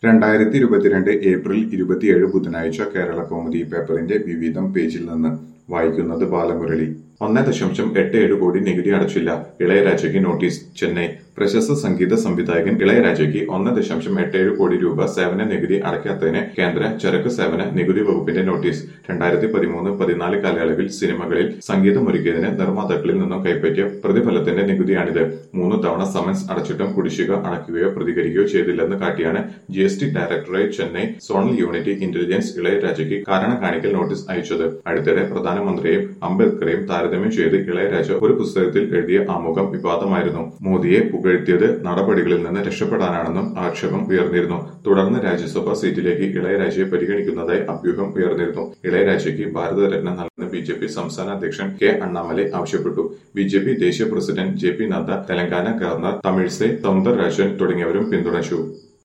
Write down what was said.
രണ്ടായിരത്തി ഇരുപത്തിരണ്ട് ഏപ്രിൽ ഇരുപത്തിയേഴ് ബുധനാഴ്ച കേരള കൗമുദി പേപ്പറിന്റെ വിവിധം പേജിൽ നിന്ന് വായിക്കുന്നത് ബാലമുരളി ഒന്ന് ദശാംശം എട്ട് ഏഴ് കോടി നികുതി അടച്ചില്ല ഇളയരാജയ്ക്ക് നോട്ടീസ് ചെന്നൈ പ്രശസ്ത സംഗീത സംവിധായകൻ ഇളയരാജയ്ക്ക് ഒന്ന് ദശാംശം എട്ട് ഏഴ് കോടി രൂപ സേവന നികുതി അടയ്ക്കാത്തതിന് കേന്ദ്ര ചരക്ക് സേവന നികുതി വകുപ്പിന്റെ നോട്ടീസ് രണ്ടായിരത്തി പതിമൂന്ന് പതിനാല് കാലയളവിൽ സിനിമകളിൽ സംഗീതമൊരുക്കിയതിന് നിർമ്മാതാക്കളിൽ നിന്നും കൈപ്പറ്റിയ പ്രതിഫലത്തിന്റെ നികുതിയാണിത് മൂന്ന് തവണ സമൻസ് അടച്ചിട്ടും കുടിശ്ശിക അടയ്ക്കുകയോ പ്രതികരിക്കുകയോ ചെയ്തില്ലെന്ന് കാട്ടിയാണ് G S T directorate Chennai zonal unit intelligence ഇളയരാജയ്ക്ക് കാരണം കാണിക്കൽ നോട്ടീസ് അയച്ചത് അടുത്തിടെ പ്രധാനമന്ത്രിയെയും അംബേദ്കറെയും താരതമ്യം ചെയ്ത് ഇളയരാജ ഒരു പുസ്തകത്തിൽ എഴുതിയ ആമുഖം വിവാദമായിരുന്നു മോദിയെ പുകഴ്ത്തിയത് നടപടികളിൽ നിന്ന് രക്ഷപ്പെടാനാണെന്നും ആക്ഷേപം ഉയർന്നിരുന്നു തുടർന്ന് രാജ്യസഭാ സീറ്റിലേക്ക് ഇളയരാജയെ പരിഗണിക്കുന്നതായി അഭ്യൂഹം ഉയർന്നിരുന്നു ഇളയരാജയ്ക്ക് ഭാരതരത്ന നൽകുന്ന ബി ജെ പി സംസ്ഥാന അധ്യക്ഷൻ കെ അണ്ണാമലൈ ആവശ്യപ്പെട്ടു ബി ജെ പി ദേശീയ president J P Nadda Telangana governor Tamilisai Soundararajan തുടങ്ങിയവരും പിന്തുണച്ചു